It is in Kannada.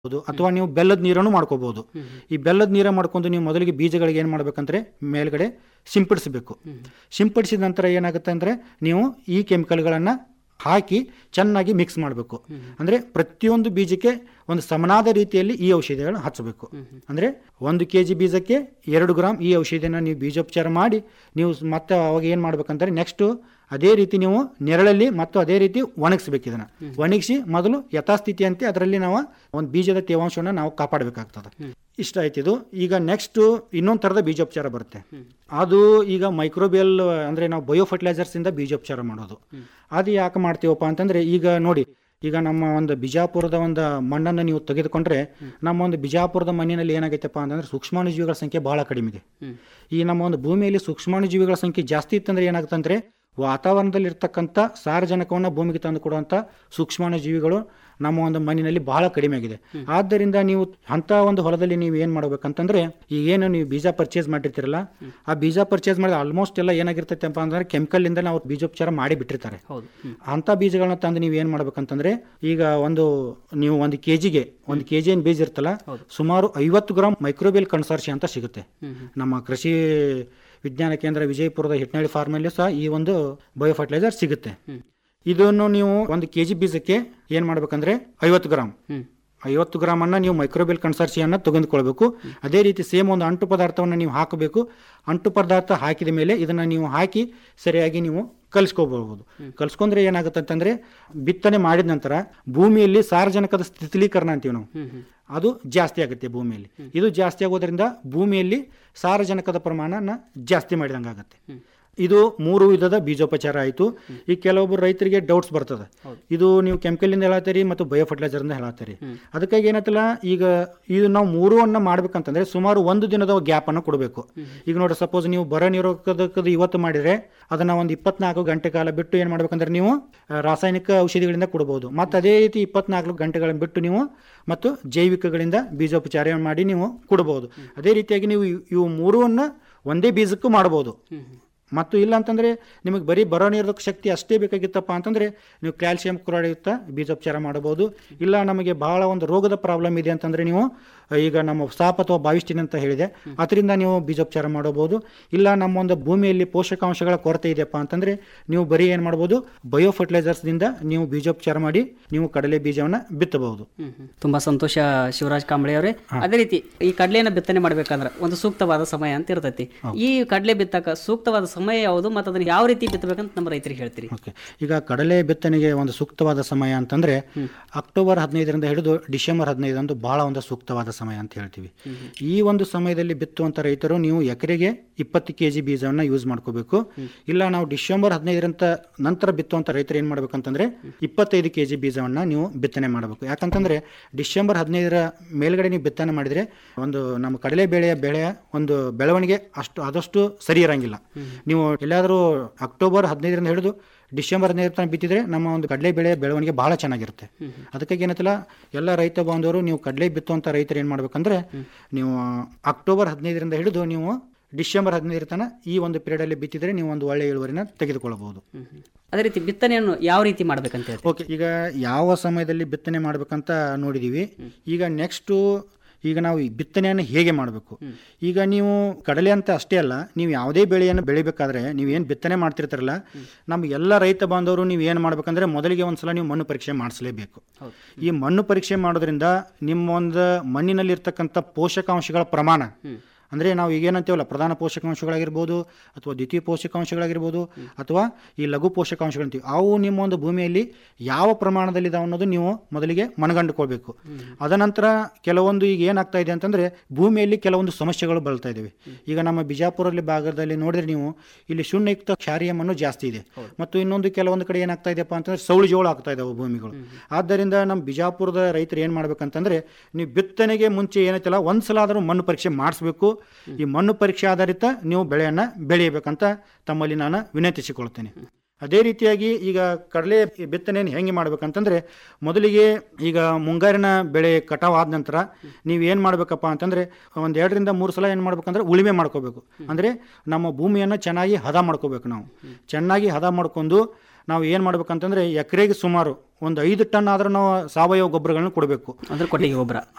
ಮಾಡ್ಬೋದು ಅಥವಾ ನೀವು ಬೆಲ್ಲದ ನೀರನ್ನು ಮಾಡ್ಕೋಬಹುದು ಈ ಬೆಲ್ಲದ ನೀರ ಮಾಡ್ಕೊಂಡು ನೀವು ಮೊದಲಿಗೆ ಬೀಜಗಳಿಗೆ ಏನು ಮಾಡ್ಬೇಕಂದ್ರೆ ಮೇಲ್ಗಡೆ ಸಿಂಪಡಿಸಬೇಕು ಸಿಂಪಡಿಸಿದ ನಂತರ ಏನಾಗುತ್ತೆ ಅಂದರೆ ನೀವು ಈ ಕೆಮಿಕಲ್ಗಳನ್ನು ಹಾಕಿ ಚೆನ್ನಾಗಿ ಮಿಕ್ಸ್ ಮಾಡಬೇಕು ಅಂದರೆ ಪ್ರತಿಯೊಂದು ಬೀಜಕ್ಕೆ ಒಂದು ಸಮನಾದ ರೀತಿಯಲ್ಲಿ ಈ ಔಷಧಿಗಳನ್ನು ಹಚ್ಚಬೇಕು ಅಂದರೆ ಒಂದು ಕೆ ಜಿ ಬೀಜಕ್ಕೆ ಎರಡು ಗ್ರಾಮ್ ಈ ಔಷಧಿಯನ್ನು ನೀವು ಬೀಜೋಪಚಾರ ಮಾಡಿ ನೀವು ಮತ್ತೆ ಅವಾಗ ಏನು ಮಾಡ್ಬೇಕಂದ್ರೆ ನೆಕ್ಸ್ಟು ಅದೇ ರೀತಿ ನೀವು ನೆರಳಲ್ಲಿ ಮತ್ತು ಅದೇ ರೀತಿ ಒಣಗಿಸ್ಬೇಕು ಇದನ್ನು ಒಣಗಿಸಿ ಮೊದಲು ಯಥಾಸ್ಥಿತಿಯಂತೆ ಅದರಲ್ಲಿ ನಾವು ಒಂದು ಬೀಜದ ತೇವಾಂಶವನ್ನು ನಾವು ಕಾಪಾಡಬೇಕಾಗ್ತದೆ ಇಷ್ಟ ಆಯ್ತಿದು ಈಗ ನೆಕ್ಸ್ಟ್ ಇನ್ನೊಂದು ಥರದ ಬೀಜೋಪಚಾರ ಬರುತ್ತೆ ಅದು ಈಗ ಮೈಕ್ರೋಬಿಯಲ್ ಅಂದರೆ ನಾವು ಬಯೋ ಫರ್ಟಿಲೈಸರ್ಸಿಂದ ಬೀಜೋಪಚಾರ ಮಾಡೋದು ಅದು ಯಾಕೆ ಮಾಡ್ತೀವಪ್ಪ ಅಂತಂದರೆ ಈಗ ನೋಡಿ ಈಗ ನಮ್ಮ ಒಂದು ಬಿಜಾಪುರದ ಒಂದು ಮಣ್ಣನ್ನು ನೀವು ತೆಗೆದುಕೊಂಡ್ರೆ ನಮ್ಮ ಒಂದು ಬಿಜಾಪುರದ ಮಣ್ಣಿನಲ್ಲಿ ಏನಾಗೈತಪ್ಪ ಅಂತಂದ್ರೆ ಸೂಕ್ಷ್ಮಾಣುಜೀವಿಗಳ ಸಂಖ್ಯೆ ಬಹಳ ಕಡಿಮೆ ಇದೆ ಈ ನಮ್ಮ ಒಂದು ಭೂಮಿಯಲ್ಲಿ ಸೂಕ್ಷ್ಮಾಣುಜೀವಿಗಳ ಸಂಖ್ಯೆ ಜಾಸ್ತಿ ಇತ್ತಂದ್ರೆ ಏನಾಗುತ್ತಂದ್ರೆ ವಾತಾವರಣದಲ್ಲಿ ಇರ್ತಕ್ಕಂಥ ಸಾರಜನಕವನ್ನು ಭೂಮಿಗೆ ತಂದು ಕೊಡುವಂಥ ಸೂಕ್ಷ್ಮಾಣುಜೀವಿಗಳು ನಮ್ಮ ಒಂದು ಮಣ್ಣಿನಲ್ಲಿ ಬಹಳ ಕಡಿಮೆ ಆಗಿದೆ ಆದ್ದರಿಂದ ನೀವು ಅಂಥ ಒಂದು ಹೊಲದಲ್ಲಿ ನೀವು ಏನು ಮಾಡ್ಬೇಕಂತಂದ್ರೆ ಈಗ ಏನು ನೀವು ಬೀಜ ಪರ್ಚೇಸ್ ಮಾಡಿರ್ತೀರಲ್ಲ ಆ ಬೀಜ ಪರ್ಚೇಸ್ ಮಾಡಿದ ಆಲ್ಮೋಸ್ಟ್ ಎಲ್ಲ ಏನಾಗಿರ್ತೈತೆ ಅಂತ ಅಂದ್ರೆ ಕೆಮಿಕಲ್ ಅವ್ರು ಬೀಜೋಪಚಾರ ಮಾಡಿ ಬಿಟ್ಟಿರ್ತಾರೆ ಹೌದು ಹ್ಮ್. ಅಂಥ ಬೀಜಗಳನ್ನ ತಂದು ನೀವು ಏನು ಮಾಡ್ಬೇಕಂತಂದ್ರೆ ಈಗ ಒಂದು ನೀವು ಒಂದು ಕೆ ಜಿಗೆ ಒಂದು ಕೆ ಜಿ ಏನು ಬೀಜ ಇರ್ತಲ್ಲ ಸುಮಾರು ಐವತ್ತು ಗ್ರಾಮ್ ಮೈಕ್ರೋಬಿಯಲ್ ಕನ್ಸಾರ್ಷಿ ಅಂತ ಸಿಗುತ್ತೆ ನಮ್ಮ ಕೃಷಿ ವಿಜ್ಞಾನ ಕೇಂದ್ರ ವಿಜಯಪುರದ ಹಿಟ್ನಳ್ಳಿ ಫಾರ್ಮಲ್ಲಿ ಸಹ ಈ ಒಂದು ಬಯೋ ಫರ್ಟಿಲೈಸರ್ ಸಿಗುತ್ತೆ ಇದನ್ನು ನೀವು ಒಂದು ಕೆ ಜಿ ಬೀಜಕ್ಕೆ ಏನು ಮಾಡ್ಬೇಕಂದ್ರೆ ಐವತ್ತು ಗ್ರಾಮ್ ಹ್ಮ್. ಐವತ್ತು ಗ್ರಾಮನ್ನು ನೀವು ಮೈಕ್ರೋಬಿಯಲ್ ಕನ್ಸರ್ಸಿಯನ್ನು ತೆಗೆದುಕೊಳ್ಬೇಕು ಅದೇ ರೀತಿ ಸೇಮ್ ಒಂದು ಅಂಟು ಪದಾರ್ಥವನ್ನು ನೀವು ಹಾಕಬೇಕು ಅಂಟು ಪದಾರ್ಥ ಹಾಕಿದ ಮೇಲೆ ಇದನ್ನು ನೀವು ಹಾಕಿ ಸರಿಯಾಗಿ ನೀವು ಕಲಿಸ್ಕೋಬಹುದು ಕಲಿಸ್ಕೊಂಡ್ರೆ ಏನಾಗುತ್ತೆ ಅಂತಂದ್ರೆ ಬಿತ್ತನೆ ಮಾಡಿದ ನಂತರ ಭೂಮಿಯಲ್ಲಿ ಸಾರಜನಕದ ಸ್ಥಿತಿಲೀಕರಣ ಅಂತೀವಿ ನಾವು ಅದು ಜಾಸ್ತಿ ಆಗುತ್ತೆ ಭೂಮಿಯಲ್ಲಿ ಇದು ಜಾಸ್ತಿ ಆಗೋದ್ರಿಂದ ಭೂಮಿಯಲ್ಲಿ ಸಾರಜನಕದ ಪ್ರಮಾಣನ ಜಾಸ್ತಿ ಮಾಡಿದಂಗೆ ಆಗುತ್ತೆ ಇದು ಮೂರು ವಿಧದ ಬೀಜೋಪಚಾರ ಆಯಿತು ಈ ಕೆಲವೊಬ್ಬರು ರೈತರಿಗೆ ಡೌಟ್ಸ್ ಬರ್ತದೆ ಇದು ನೀವು ಕೆಮಿಕಲಿಂದ ಹೇಳತ್ತೀರಿ ಮತ್ತು ಬಯೋ ಫರ್ಟಿಲೈಸರ್ನಿಂದ ಹೇಳತ್ತೀರಿ ಅದಕ್ಕಾಗಿ ಏನತ್ತಲ್ಲ ಈಗ ಇದು ನಾವು ಮೂರನ್ನ ಮಾಡ್ಬೇಕಂತಂದ್ರೆ ಸುಮಾರು ಒಂದು ದಿನದ ಗ್ಯಾಪ್ ಅನ್ನು ಕೊಡಬೇಕು ಈಗ ನೋಡಿ ಸಪೋಸ್ ನೀವು ಬರ ನಿರೋಧಕದ ಇವತ್ತು ಮಾಡಿದ್ರೆ ಅದನ್ನ ಒಂದು ಇಪ್ಪತ್ನಾಲ್ಕು ಗಂಟೆ ಕಾಲ ಬಿಟ್ಟು ಏನು ಮಾಡ್ಬೇಕಂದ್ರೆ ನೀವು ಆ, ರಾಸಾಯನಿಕ ಔಷಧಿಗಳಿಂದ ಕೊಡಬಹುದು ಮತ್ತು ಅದೇ ರೀತಿ ಇಪ್ಪತ್ನಾಲ್ಕು ಗಂಟೆಗಳನ್ನು ಬಿಟ್ಟು ನೀವು ಮತ್ತು ಜೈವಿಕಗಳಿಂದ ಬೀಜೋಪಚಾರ ಮಾಡಿ ನೀವು ಕೊಡಬಹುದು ಅದೇ ರೀತಿಯಾಗಿ ನೀವು ಇವ್- ಇವು ಮೂರನ್ನ ಒಂದೇ ಬೀಜಕ್ಕೂ ಮಾಡಬಹುದು ಮತ್ತು ಇಲ್ಲ ಅಂತಂದರೆ ನಿಮಗೆ ಬರೀ ಬರೋ ನಿರೋಧಕ ಶಕ್ತಿ ಅಷ್ಟೇ ಬೇಕಾಗಿತ್ತಪ್ಪ ಅಂತಂದರೆ ನೀವು ಕ್ಯಾಲ್ಸಿಯಂ ಕ್ಲೋರೈಡ್ಯುಕ್ತ ಬೀಜೋಪಚಾರ ಮಾಡಬಹುದು ಇಲ್ಲ ನಮಗೆ ಬಹಳ ಒಂದು ರೋಗದ ಪ್ರಾಬ್ಲಮ್ ಇದೆ ಅಂತಂದರೆ ನೀವು ಈಗ ನಮ್ಮ ಸಾಪ್ ಅಥವಾ ಬಾವಿಸ್ಟಿನ್ ಅಂತ ಹೇಳಿದೆ ಅದರಿಂದ ನೀವು ಬೀಜೋಪಚಾರ ಮಾಡಬಹುದು ಇಲ್ಲ ನಮ್ಮ ಒಂದು ಭೂಮಿಯಲ್ಲಿ ಪೋಷಕಾಂಶಗಳ ಕೊರತೆ ಇದೆಯಪ್ಪ ಅಂತಂದರೆ ನೀವು ಬರೀ ಏನು ಮಾಡ್ಬೋದು ಬಯೋ ಫರ್ಟಿಲೈಸರ್ಸ್ದಿಂದ ನೀವು ಬೀಜೋಪಚಾರ ಮಾಡಿ ನೀವು ಕಡಲೆ ಬೀಜವನ್ನು ಬಿತ್ತಬಹುದು ಹ್ಮ್ ಹ್ಮ್. ತುಂಬಾ ಸಂತೋಷ ಶಿವರಾಜ್ ಕಾಂಬಳೆ ಅವರೇ ಅದೇ ರೀತಿ ಈ ಕಡಲೆನ ಬಿತ್ತನೆ ಮಾಡ್ಬೇಕಂದ್ರೆ ಒಂದು ಸೂಕ್ತವಾದ ಸಮಯ ಅಂತ ಇರ್ತೈತಿ ಈ ಕಡಲೆ ಬಿತ್ತಕ ಸೂಕ್ತವಾದ ಸಮಯ ಯಾವುದು ಮತ್ತು ಅದನ್ನ ಯಾವ ರೀತಿ ಬಿತ್ತಬೇಕಂತ ನಮ್ಮ ರೈತರಿಗೆ ಹೇಳ್ತೀರಿ ಓಕೆ ಈಗ ಕಡಲೆ ಬಿತ್ತನೆಗೆ ಒಂದು ಸೂಕ್ತವಾದ ಸಮಯ ಅಂತಂದ್ರೆ ಅಕ್ಟೋಬರ್ ಹದಿನೈದರಿಂದ ಹಿಡಿದು ಡಿಸೆಂಬರ್ ಹದಿನೈದಂದು ಬಹಳ ಒಂದು ಸೂಕ್ತವಾದ ಸಮಯ ಅಂತ ಹೇಳ್ತೀವಿ ಈ ಒಂದು ಸಮಯದಲ್ಲಿ ಬಿತ್ತುವಂತ ರೈತರು ನೀವು ಎಕರೆಗೆ ಇಪ್ಪತ್ತು ಕೆ ಜಿ ಬೀಜವನ್ನು ಯೂಸ್ ಮಾಡ್ಕೋಬೇಕು ಇಲ್ಲ ನಾವು ಡಿಸೆಂಬರ್ ಹದಿನೈದರಂತ ನಂತರ ಬಿತ್ತುವಂತ ರೈತರು ಏನು ಮಾಡ್ಬೇಕಂತಂದ್ರೆ ಇಪ್ಪತ್ತೈದು ಕೆ ಜಿ ಬೀಜವನ್ನು ನೀವು ಬಿತ್ತನೆ ಮಾಡಬೇಕು ಯಾಕಂತಂದ್ರೆ ಡಿಸೆಂಬರ್ ಹದಿನೈದರ ಮೇಲ್ಗಡೆ ನೀವು ಬಿತ್ತನೆ ಮಾಡಿದ್ರೆ ಒಂದು ನಮ್ಮ ಕಡಲೆ ಬೆಳೆಯ ಬೆಳೆಯ ಒಂದು ಬೆಳವಣಿಗೆ ಅಷ್ಟು ಆದಷ್ಟು ಸರಿ ಇರಂಗಿಲ್ಲ ನೀವು ಎಲ್ಲಾದರೂ ಅಕ್ಟೋಬರ್ ಹದಿನೈದರಿಂದ ಹಿಡಿದು ಡಿಸೆಂಬರ್ ಹದಿನೈದು ತನಕ ಬಿತ್ತಿದ್ರೆ ನಮ್ಮ ಒಂದು ಕಡಲೆ ಬೆಳೆ ಬೆಳವಣಿಗೆ ಬಹಳ ಚೆನ್ನಾಗಿರುತ್ತೆ ಅದಕ್ಕಾಗಿ ಏನತ್ತಲ್ಲ ಎಲ್ಲ ರೈತ ಬಾಂಧವರು ನೀವು ಕಡಲೆ ಬಿತ್ತುವಂಥ ರೈತರು ಏನು ಮಾಡ್ಬೇಕಂದ್ರೆ ನೀವು ಅಕ್ಟೋಬರ್ ಹದಿನೈದರಿಂದ ಹಿಡಿದು ನೀವು ಡಿಸೆಂಬರ್ ಹದಿನೈದರ ತನಕ ಈ ಒಂದು ಪೀರಿಯಡಲ್ಲಿ ಬಿತ್ತಿದ್ರೆ ನೀವು ಒಂದು ಒಳ್ಳೆಯ ಇಳುವರಿನ ತೆಗೆದುಕೊಳ್ಳಬಹುದು ಅದೇ ರೀತಿ ಬಿತ್ತನೆಯನ್ನು ಯಾವ ರೀತಿ ಮಾಡ್ಬೇಕಂತ ಹೇಳ್ತೀರಿ ಓಕೆ ಈಗ ಯಾವ ಸಮಯದಲ್ಲಿ ಬಿತ್ತನೆ ಮಾಡ್ಬೇಕಂತ ನೋಡಿದೀವಿ ಈಗ ನೆಕ್ಸ್ಟು ಈಗ ನಾವು ಈ ಬಿತ್ತನೆಯನ್ನು ಹೇಗೆ ಮಾಡಬೇಕು ಈಗ ನೀವು ಕಡಲೆ ಅಂತ ಅಷ್ಟೇ ಅಲ್ಲ ನೀವು ಯಾವುದೇ ಬೆಳೆಯನ್ನು ಬೆಳಿಬೇಕಾದ್ರೆ ನೀವು ಏನು ಬಿತ್ತನೆ ಮಾಡ್ತಿರ್ತಾರಲ್ಲ ನಮ್ಮ ಎಲ್ಲ ರೈತ ಬಾಂಧವರು ನೀವು ಏನು ಮಾಡ್ಬೇಕಂದ್ರೆ ಮೊದಲಿಗೆ ಒಂದ್ಸಲ ನೀವು ಮಣ್ಣು ಪರೀಕ್ಷೆ ಮಾಡಿಸಲೇಬೇಕು ಈ ಮಣ್ಣು ಪರೀಕ್ಷೆ ಮಾಡೋದ್ರಿಂದ ನಿಮ್ಮ ಒಂದು ಮಣ್ಣಿನಲ್ಲಿರ್ತಕ್ಕಂಥ ಪೋಷಕಾಂಶಗಳ ಪ್ರಮಾಣ ಅಂದರೆ ನಾವು ಈಗೇನಂತೀವಲ್ಲ ಪ್ರಧಾನ ಪೋಷಕಾಂಶಗಳಾಗಿರ್ಬೋದು ಅಥವಾ ದ್ವಿತೀಯ ಪೋಷಕಾಂಶಗಳಾಗಿರ್ಬೋದು ಅಥವಾ ಈ ಲಘು ಪೋಷಕಾಂಶಗಳಂತೀವಿ ಅವು ನಿಮ್ಮ ಒಂದು ಭೂಮಿಯಲ್ಲಿ ಯಾವ ಪ್ರಮಾಣದಲ್ಲಿದ್ದಾವೆ ಅನ್ನೋದು ನೀವು ಮೊದಲಿಗೆ ಮನಗಂಡುಕೊಳ್ಬೇಕು ಅದನಂತರ ಕೆಲವೊಂದು ಈಗ ಏನಾಗ್ತಾ ಇದೆ ಅಂತಂದರೆ ಭೂಮಿಯಲ್ಲಿ ಕೆಲವೊಂದು ಸಮಸ್ಯೆಗಳು ಬಲ್ತಾ ಇದ್ದಾವೆ ಈಗ ನಮ್ಮ ಬಿಜಾಪುರಲ್ಲಿ ಭಾಗದಲ್ಲಿ ನೋಡಿದ್ರೆ ನೀವು ಇಲ್ಲಿ ಶೂನ್ಯಯುಕ್ತ ಕ್ಷಾರೀಯ ಮಣ್ಣು ಜಾಸ್ತಿ ಇದೆ ಮತ್ತು ಇನ್ನೊಂದು ಕೆಲವೊಂದು ಕಡೆ ಏನಾಗ್ತಾ ಇದೆಯಪ್ಪ ಅಂತಂದ್ರೆ ಸೌಳು ಜೋಳ ಆಗ್ತಾ ಇದಾವೆ ಭೂಮಿಗಳು ಆದ್ದರಿಂದ ನಮ್ಮ ಬಿಜಾಪುರದ ರೈತರು ಏನು ಮಾಡ್ಬೇಕಂತಂದ್ರೆ ನೀವು ಬಿತ್ತನೆಗೆ ಮುಂಚೆ ಏನೈತಲ್ಲ ಒಂದು ಸಲ ಆದರೂ ಮಣ್ಣು ಪರೀಕ್ಷೆ ಮಾಡಿಸ್ಬೇಕು ಈ ಮಣ್ಣು ಪರೀಕ್ಷೆ ಆಧಾರಿತ ನೀವು ಬೆಳೆಯನ್ನು ಬೆಳೆಯಬೇಕಂತ ತಮ್ಮಲ್ಲಿ ನಾನು ವಿನಂತಿಸಿಕೊಳ್ತೇನೆ ಅದೇ ರೀತಿಯಾಗಿ ಈಗ ಕಡಲೆ ಬಿತ್ತನೆಯನ್ನು ಹೆಂಗೆ ಮಾಡ್ಬೇಕಂತಂದ್ರೆ ಮೊದಲಿಗೆ ಈಗ ಮುಂಗಾರಿನ ಬೆಳೆ ಕಟಾವ್ ಆದ ನಂತರ ನೀವು ಏನು ಮಾಡ್ಬೇಕಪ್ಪ ಅಂತಂದ್ರೆ ಒಂದು ಎರಡರಿಂದ ಮೂರು ಸಲ ಏನು ಮಾಡ್ಬೇಕಂದ್ರೆ ಉಳುಮೆ ಮಾಡ್ಕೋಬೇಕು ಅಂದರೆ ನಮ್ಮ ಭೂಮಿಯನ್ನು ಚೆನ್ನಾಗಿ ಹದ ಮಾಡ್ಕೋಬೇಕು ನಾವು ಚೆನ್ನಾಗಿ ಹದ ಮಾಡ್ಕೊಂಡು ನಾವು ಏನು ಮಾಡ್ಬೇಕಂತಂದ್ರೆ ಎಕರೆಗೆ ಸುಮಾರು ಒಂದು ಐದು ಟನ್ ಆದ್ರೂ ನಾವು ಸಾವಯವ ಗೊಬ್ಬರಗಳನ್ನ ಕೊಡಬೇಕು ಅಂದ್ರೆ ಕೊಟ್ಟಿಗೆ ಗೊಬ್ಬರ